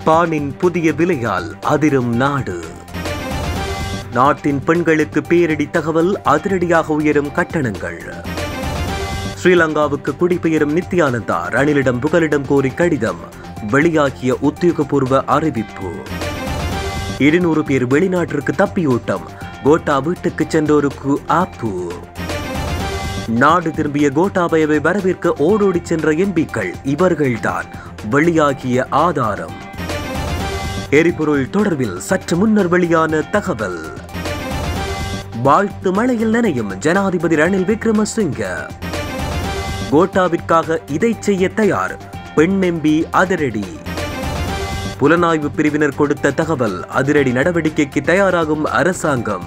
பானின் புதிய விலையால் அதிரும் நாடு நாட்டின் பெண்களுக்கு பேரிடி தகவல் அதிரடியாக உயரும் கட்டணங்கள் ஸ்ரீலங்காவுக்கு குடிபெயரும் நித்யானந்தா ரணிலிடம் புகலிடம் கோரி கடிதம் வெளியாகிய உத்தியோகபூர்வ அறிவிப்பு இருநூறு பேர் வெளிநாட்டிற்கு தப்பியோட்டம் கோட்டா வீட்டுக்கு சென்றோருக்கு ஆப்பு நாடு திரும்பிய கோட்டாபயவை வரவேற்க ஓடோடி சென்ற எம்பிக்கள் இவர்கள்தான் வெளியாகிய ஆதாரம் எரிபொருள் தொடர்பில் சற்று முன்னர் வெளியான தகவல் வாழ்த்து மழையில் நனையும் ஜனாதிபதி ரணில் விக்ரமசிங்க கோட்டாவிற்காக இதை செய்ய தயார் பெண் எம்பி அதிரடி புலனாய்வு பிரிவினர் கொடுத்த தகவல் அதிரடி நடவடிக்கைக்கு தயாராகும் அரசாங்கம்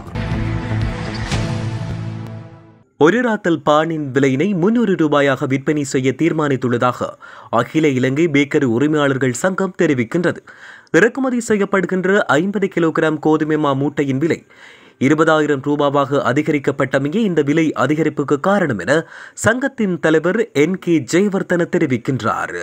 ஒரு ராத்தல் பானின் விலையினை முன்னூறு ரூபாயாக விற்பனை செய்ய தீர்மானித்துள்ளதாக அகில இலங்கை பேக்கரி உரிமையாளர்கள் சங்கம் தெரிவிக்கின்றது இறக்குமதி செய்யப்படுகின்ற ஐம்பது கிலோகிராம் கோதுமை மா மூட்டையின் விலை இருபதாயிரம் ரூபாவாக அதிகரிக்கப்பட்டமையே இந்த விலை அதிகரிப்புக்கு காரணம் என சங்கத்தின் தலைவர் என் கே ஜெயவர்தன தெரிவிக்கின்றார்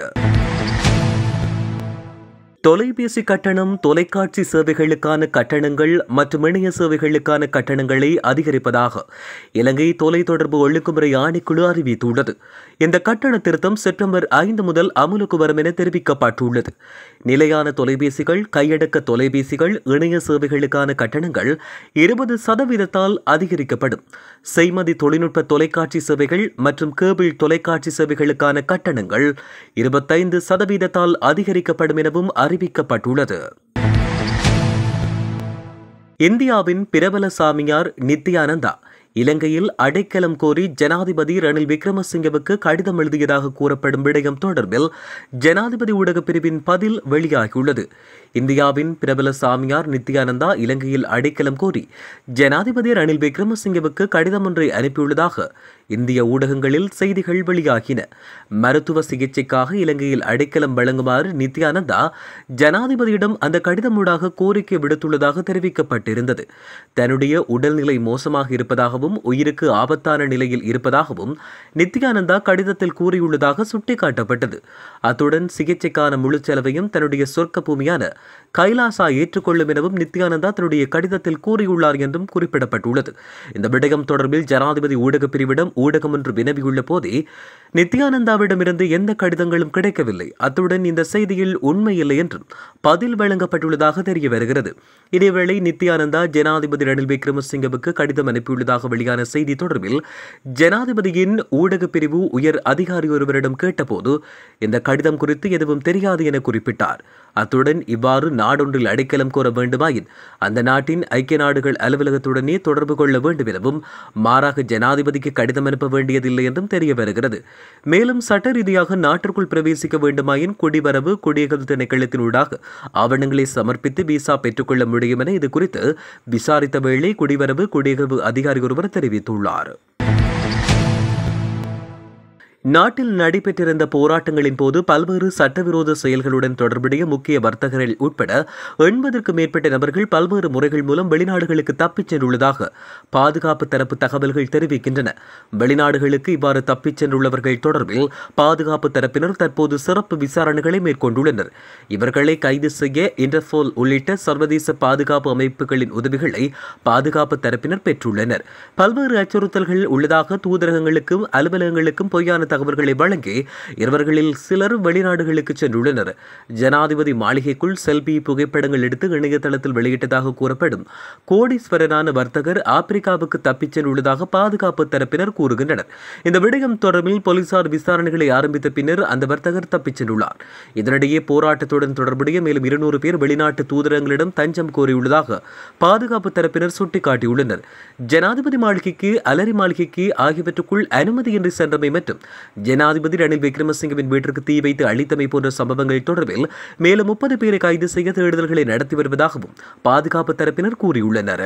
தொலைபேசி கட்டணம் தொலைக்காட்சி சேவைகளுக்கான கட்டணங்கள் மற்றும் இணைய சேவைகளுக்கான கட்டணங்களை அதிகரிப்பதாக இலங்கை தொலைத்தொடர்பு ஒழுங்குமுறை ஆணைக்குழு அறிவித்துள்ளது இந்த கட்டண திருத்தம் செப்டம்பர் ஐந்து முதல் அமலுக்கு வரும் என தெரிவிக்கப்பட்டுள்ளது நிலையான தொலைபேசிகள் கையடக்க தொலைபேசிகள் இணைய சேவைகளுக்கான கட்டணங்கள் இருபது சதவீதத்தால் அதிகரிக்கப்படும் செய்மதி தொழில்நுட்ப தொலைக்காட்சி சேவைகள் மற்றும் கேபிள் தொலைக்காட்சி சேவைகளுக்கான கட்டணங்கள் இருபத்தைந்து சதவீதத்தால் அதிகரிக்கப்படும் எனவும் அறிவிக்கப்பட்டுள்ளது இந்தியாவின் பிரபல சாமியார் நித்யானந்தா இலங்கையில் அடைக்கலம் கோரி ஜனாதிபதி ரணில் விக்ரமசிங்கவுக்கு கடிதம் எழுதியதாக கூறப்படும் விடயம் தொடர்பில் ஜனாதிபதி ஊடகப் பிரிவின் பதில் வெளியாகியுள்ளது இந்தியாவின் பிரபல சாமியார் நித்யானந்தா இலங்கையில் அடைக்கலம் கோரி ஜனாதிபதி ரணில் விக்ரமசிங்கவுக்கு கடிதம் ஒன்றை அனுப்பியுள்ளதாக இந்திய ஊடகங்களில் செய்திகள் வெளியாகின மருத்துவ சிகிச்சைக்காக இலங்கையில் அடைக்கலம் வழங்குமாறு நித்யானந்தா ஜனாதிபதியிடம் அந்த கடிதமூடாக கோரிக்கை விடுத்துள்ளதாக தெரிவிக்கப்பட்டிருந்தது தன்னுடைய உடல்நிலை மோசமாக இருப்பதாகவும் உயிருக்கு ஆபத்தான நிலையில் இருப்பதாகவும் நித்யானந்தா கடிதத்தில் கூறியுள்ளதாக சுட்டிக்காட்டப்பட்டது அத்துடன் சிகிச்சைக்கான முழு செலவையும் தன்னுடைய சொர்க்க பூமியான கைலாசா ஏற்றுக்கொள்ளும் எனவும் நித்யானந்தா தன்னுடைய கடிதத்தில் கூறியுள்ளார் என்றும் குறிப்பிடப்பட்டுள்ளது இந்த விடயம் தொடர்பில் ஜனாதிபதி ஊடகப் பிரிவிடம் ஊடகம் ஒன்று வினவியுள்ள போதே நித்யானந்தாவிடமிருந்து எந்த கடிதங்களும் கிடைக்கவில்லை அத்துடன் இந்த செய்தியில் உண்மை இல்லை என்றும் பதில் வழங்கப்பட்டுள்ளதாக தெரிய வருகிறது இதேவேளை நித்யானந்தா ஜனாதிபதி ரணில் விக்ரமசிங்கவுக்கு கடிதம் அனுப்பியுள்ளதாக வெளியான செய்தி தொடர்பில் ஜனாதிபதியின் ஊடகப் பிரிவு உயர் அதிகாரி ஒருவரிடம் கேட்டபோது இந்த கடிதம் குறித்து எதுவும் தெரியாது என குறிப்பிட்டார் அத்துடன் இவ்வாறு நாடொன்றில் அடைக்கலம் கோர வேண்டுமாயின் அந்த நாட்டின் ஐக்கிய நாடுகள் அலுவலகத்துடனே தொடர்பு கொள்ள வேண்டும் எனவும் மாறாக ஜனாதிபதிக்கு கடிதம் அனுப்ப வேண்டியதில்லை என்றும் தெரிய வருகிறது மேலும் சட்ட ரீதியாக நாட்டிற்குள் பிரவேசிக்க வேண்டுமாயின் குடிவரவு குடியகல்வு திணைக்களத்தினூடாக ஆவணங்களை சமர்ப்பித்து விசா பெற்றுக்கொள்ள முடியும் என இது குறித்து விசாரித்த வேளை குடிவரவு குடியகல்வு அதிகாரி ஒருவர் தெரிவித்துள்ளார் நாட்டில் நடைபெற்றிருந்த போராட்டங்களின் போது பல்வேறு சட்டவிரோத செயல்களுடன் தொடர்புடைய முக்கிய வர்த்தகர்கள் உட்பட எண்பதற்கும் மேற்பட்ட நபர்கள் பல்வேறு முறைகள் மூலம் வெளிநாடுகளுக்கு தப்பிச் சென்றுள்ளதாக பாதுகாப்பு தரப்பு தகவல்கள் தெரிவிக்கின்றன வெளிநாடுகளுக்கு இவ்வாறு தப்பிச் சென்றுள்ளவர்கள் தொடர்பில் பாதுகாப்பு தரப்பினர் தற்போது சிறப்பு விசாரணைகளை மேற்கொண்டுள்ளனர் இவர்களை கைது செய்ய இன்டர்போல் உள்ளிட்ட சர்வதேச பாதுகாப்பு அமைப்புகளின் உதவிகளை பாதுகாப்பு தரப்பினர் பெற்றுள்ளனர் பல்வேறு அச்சுறுத்தல்கள் உள்ளதாக தூதரகங்களுக்கும் அலுவலகங்களுக்கும் பொய்யான தகவல்களை வழங்கி இவர்களில் சிலர் வெளிநாடுகளுக்கு சென்றுள்ளனர் ஜனாதிபதி மாளிகைக்குள் செல்பி புகைப்படங்கள் எடுத்து இணையதளத்தில் வெளியிட்டதாக கூறப்படும் கோடீஸ்வரனான வர்த்தகர் ஆப்பிரிக்காவுக்கு தப்பிச் சென்றுள்ளதாக பாதுகாப்பு தரப்பினர் கூறுகின்றனர் இந்த விடயம் தொடர்பில் போலீசார் விசாரணைகளை ஆரம்பித்த பின்னர் அந்த வர்த்தகர் தப்பிச் சென்றுள்ளார் இதனிடையே போராட்டத்துடன் தொடர்புடைய மேலும் இருநூறு பேர் வெளிநாட்டு தூதரங்களிடம் தஞ்சம் கோரியுள்ளதாக பாதுகாப்பு தரப்பினர் சுட்டிக்காட்டியுள்ளனர் ஜனாதிபதி மாளிகைக்கு அலரி மாளிகைக்கு ஆகியவற்றுக்குள் அனுமதியின்றி சென்றமை மற்றும் ஜனாதிபதி ரணில் விக்ரமசிங்கவின் வீட்டிற்கு தீ வைத்து அழித்தமை போன்ற சம்பவங்கள் தொடர்பில் மேலும் முப்பது பேரை கைது செய்ய தேடுதல்களை நடத்தி வருவதாகவும் பாதுகாப்பு தரப்பினர் கூறியுள்ளனர்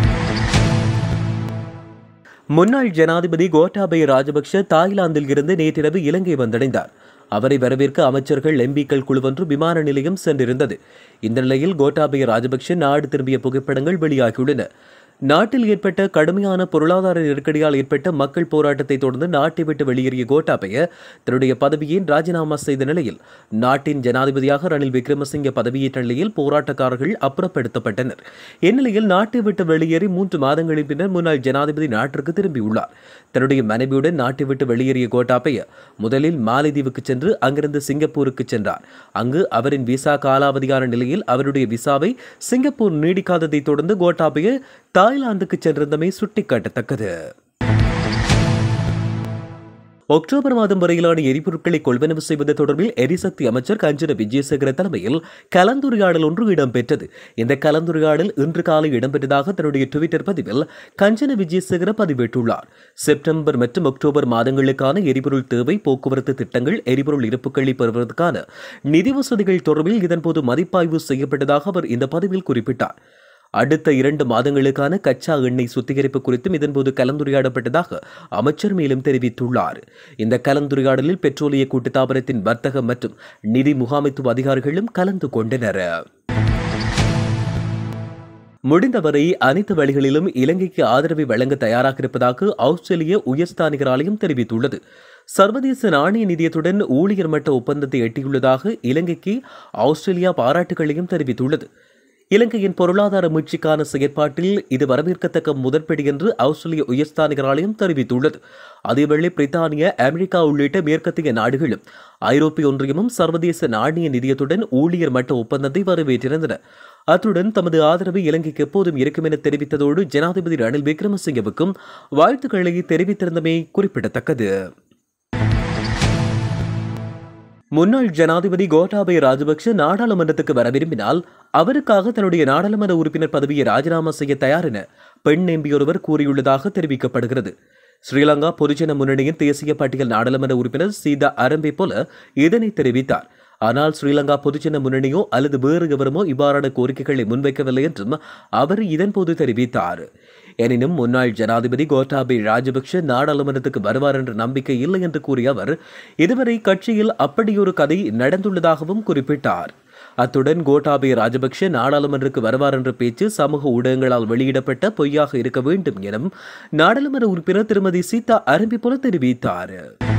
முன்னாள் ஜனாதிபதி கோட்டாபய ராஜபக்ஷ தாய்லாந்தில் இருந்து நேற்றிரவு இலங்கை வந்தடைந்தார் அவரை வரவேற்க அமைச்சர்கள் எம்பிக்கள் குழுவொன்று விமான நிலையம் சென்றிருந்தது இந்த நிலையில் கோட்டாபய ராஜபக்ஷ நாடு திரும்பிய புகைப்படங்கள் வெளியாகியுள்ளன நாட்டில் ஏற்பட்ட கடுமையான பொருளாதார நெருக்கடியால் ஏற்பட்ட மக்கள் போராட்டத்தை தொடர்ந்து நாட்டை விட்டு வெளியேறிய கோட்டாபய தன்னுடைய பதவியை ராஜினாமா செய்த நிலையில் நாட்டின் ஜனாதிபதியாக ரணில் விக்ரமசிங்க பதவியேற்ற நிலையில் போராட்டக்காரர்கள் அப்புறப்படுத்தப்பட்டனர் இந்நிலையில் நாட்டை விட்டு வெளியேறி மூன்று மாதங்களின் பின்னர் முன்னாள் ஜனாதிபதி நாட்டிற்கு திரும்பியுள்ளார் தன்னுடைய மனைவியுடன் நாட்டை விட்டு வெளியேறிய கோட்டாபய முதலில் மாலைதீவுக்கு சென்று அங்கிருந்து சிங்கப்பூருக்கு சென்றார் அங்கு அவரின் விசா காலாவதியான நிலையில் அவருடைய விசாவை சிங்கப்பூர் நீடிக்காததை தொடர்ந்து கோட்டாபய தாய்லாந்துக்கு சென்றிருந்தமை சுட்டிக்காட்டத்தக்கது அக்டோபர் மாதம் வரையிலான எரிபொருட்களை கொள்வனவு செய்வது தொடர்பில் எரிசக்தி அமைச்சர் கஞ்சன விஜயசேகர தலைமையில் கலந்துரையாடல் ஒன்று இடம்பெற்றது இந்த கலந்துரையாடல் இன்று காலை இடம்பெற்றதாக தன்னுடைய டுவிட்டர் பதிவில் கஞ்சன விஜயசேகர பதிவிட்டுள்ளார் செப்டம்பர் மற்றும் அக்டோபர் மாதங்களுக்கான எரிபொருள் தேவை போக்குவரத்து திட்டங்கள் எரிபொருள் இருப்புகளை பெறுவதற்கான நிதி வசதிகள் தொடர்பில் இதன்போது மதிப்பாய்வு செய்யப்பட்டதாக அவர் இந்த பதிவில் குறிப்பிட்டார் அடுத்த இரண்டு மாதங்களுக்கான கச்சா எண்ணெய் சுத்திகரிப்பு குறித்தும் இதன்போது கலந்துரையாடப்பட்டதாக அமைச்சர் மேலும் தெரிவித்துள்ளார் இந்த கலந்துரையாடலில் பெட்ரோலிய கூட்டுத்தாபனத்தின் வர்த்தக மற்றும் நிதி முகாமைத்துவ அதிகாரிகளும் கலந்து கொண்டனர் முடிந்தவரை அனைத்து வழிகளிலும் இலங்கைக்கு ஆதரவை வழங்க தயாராக இருப்பதாக ஆஸ்திரேலிய உயர்ஸ்தானிகர் ஆலயம் தெரிவித்துள்ளது சர்வதேச நாணய நிதியத்துடன் ஊழியர் மட்ட ஒப்பந்தத்தை எட்டியுள்ளதாக இலங்கைக்கு ஆஸ்திரேலியா பாராட்டுகளையும் தெரிவித்துள்ளது இலங்கையின் பொருளாதார மீட்சிக்கான செயற்பாட்டில் இது வரவேற்கத்தக்க முதற்படி என்று ஆஸ்திரேலிய உயர்ஸ்தானிகர் ஆலயம் தெரிவித்துள்ளது அதேவேளை பிரித்தானிய அமெரிக்கா உள்ளிட்ட மேற்கத்திய நாடுகளும் ஐரோப்பிய ஒன்றியமும் சர்வதேச நாணய நிதியத்துடன் ஊழியர் மட்ட ஒப்பந்தத்தை வரவேற்றிருந்தன அத்துடன் தமது ஆதரவு இலங்கைக்கு எப்போதும் இருக்கும் என தெரிவித்ததோடு ஜனாதிபதி ரணில் விக்ரமசிங்கவுக்கும் வாழ்த்துக்களை தெரிவித்திருந்தமை குறிப்பிடத்தக்கது முன்னாள் ஜனாதிபதி கோட்டாபய ராஜபக்ஷ நாடாளுமன்றத்துக்கு வர விரும்பினால் அவருக்காக தன்னுடைய நாடாளுமன்ற உறுப்பினர் பதவியை ராஜினாமா செய்ய தயார் என பெண் எம்பியொருவர் கூறியுள்ளதாக தெரிவிக்கப்படுகிறது ஸ்ரீலங்கா பொதுஜன முன்னணியின் தேசிய பட்டியல் நாடாளுமன்ற உறுப்பினர் சீதா அரம்பே போல இதனை தெரிவித்தார் ஆனால் ஸ்ரீலங்கா பொதுஜன முன்னணியோ அல்லது வேறு எவருமோ இவ்வாறான கோரிக்கைகளை முன்வைக்கவில்லை என்றும் அவர் இதன்போது தெரிவித்தார் எனினும் முன்னாள் ஜனாதிபதி கோட்டாபே ராஜபக்ஷ நாடாளுமன்றத்துக்கு வருவார் என்ற நம்பிக்கை இல்லை என்று கூறிய அவர் இதுவரை கட்சியில் அப்படியொரு கதை நடந்துள்ளதாகவும் குறிப்பிட்டார் அத்துடன் கோட்டாபே ராஜபக்ஷ நாடாளுமன்றக்கு வருவார் என்ற பேச்சு சமூக ஊடகங்களால் வெளியிடப்பட்ட பொய்யாக இருக்க வேண்டும் எனும் நாடாளுமன்ற உறுப்பினர் திருமதி சீதா அரம்பி போல தெரிவித்தார்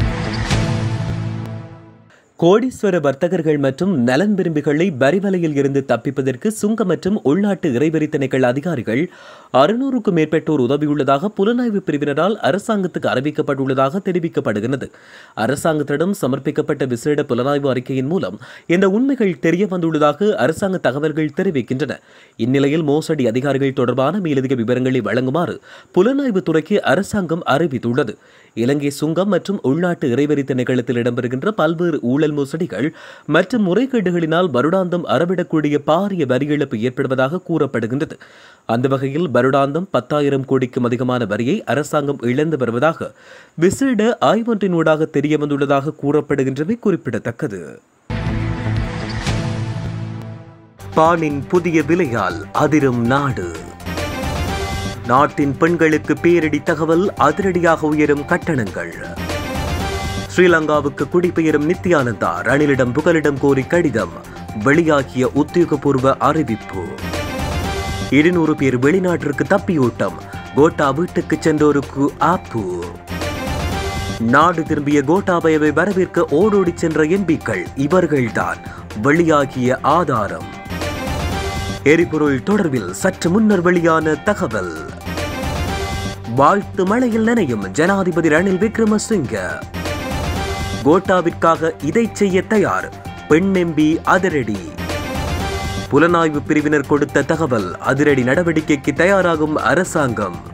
கோடீஸ்வர வர்த்தகர்கள் மற்றும் நலன் விரும்பிகளை வரிவலையில் இருந்து தப்பிப்பதற்கு சுங்க மற்றும் உள்நாட்டு இறைவரி திணைக்கள் அதிகாரிகள் அறுநூறுக்கும் மேற்பட்டோர் உதவியுள்ளதாக புலனாய்வு பிரிவினரால் அரசாங்கத்துக்கு அறிவிக்கப்பட்டுள்ளதாக தெரிவிக்கப்படுகிறது அரசாங்கத்திடம் சமர்ப்பிக்கப்பட்ட விசேட புலனாய்வு அறிக்கையின் மூலம் இந்த உண்மைகள் தெரிய வந்துள்ளதாக அரசாங்க தகவல்கள் தெரிவிக்கின்றன இந்நிலையில் மோசடி அதிகாரிகள் தொடர்பான மேலதிக விவரங்களை வழங்குமாறு புலனாய்வு துறைக்கு அரசாங்கம் அறிவித்துள்ளது இலங்கை சுங்கம் மற்றும் உள்நாட்டு இறைவரி திணைக்களத்தில் இடம்பெறுகின்ற பல்வேறு ஊழல் மோசடிகள் மற்றும் முறைகேடுகளினால் வருடாந்தம் அறவிடக்கூடிய பாரிய வரி இழப்பு ஏற்படுவதாக கூறப்படுகின்றது அந்த வகையில் வருடாந்தம் பத்தாயிரம் கோடிக்கும் அதிகமான வரியை அரசாங்கம் இழந்து வருவதாக விசேட ஆய்வொன்றினூடாக தெரிய வந்துள்ளதாக கூறப்படுகின்றமை குறிப்பிடத்தக்கது பானின் புதிய விலையால் அதிரும் நாடு நாட்டின் பெண்களுக்கு பேரிடி தகவல் அதிரடியாக உயரும் கட்டணங்கள் ஸ்ரீலங்காவுக்கு குடிபெயரும் நித்யானந்தா ரணிலிடம் புகலிடம் கோரி கடிதம் வெளியாகிய உத்தியோகபூர்வ அறிவிப்பு இருநூறு பேர் வெளிநாட்டிற்கு தப்பியோட்டம் கோட்டா வீட்டுக்கு சென்றோருக்கு ஆப்பு நாடு திரும்பிய கோட்டாபயவை வரவேற்க ஓடோடி சென்ற எம்பிக்கள் இவர்கள்தான் வெளியாகிய ஆதாரம் எரிபொருள் தொடர்பில் சற்று முன்னர் வெளியான தகவல் வாழ்த்து மழையில் நனையும் ஜனாதிபதி ரணில் விக்ரமசிங்க கோட்டாவிற்காக இதை செய்ய தயார் பெண் எம்பி அதிரடி புலனாய்வு பிரிவினர் கொடுத்த தகவல் அதிரடி நடவடிக்கைக்கு தயாராகும் அரசாங்கம்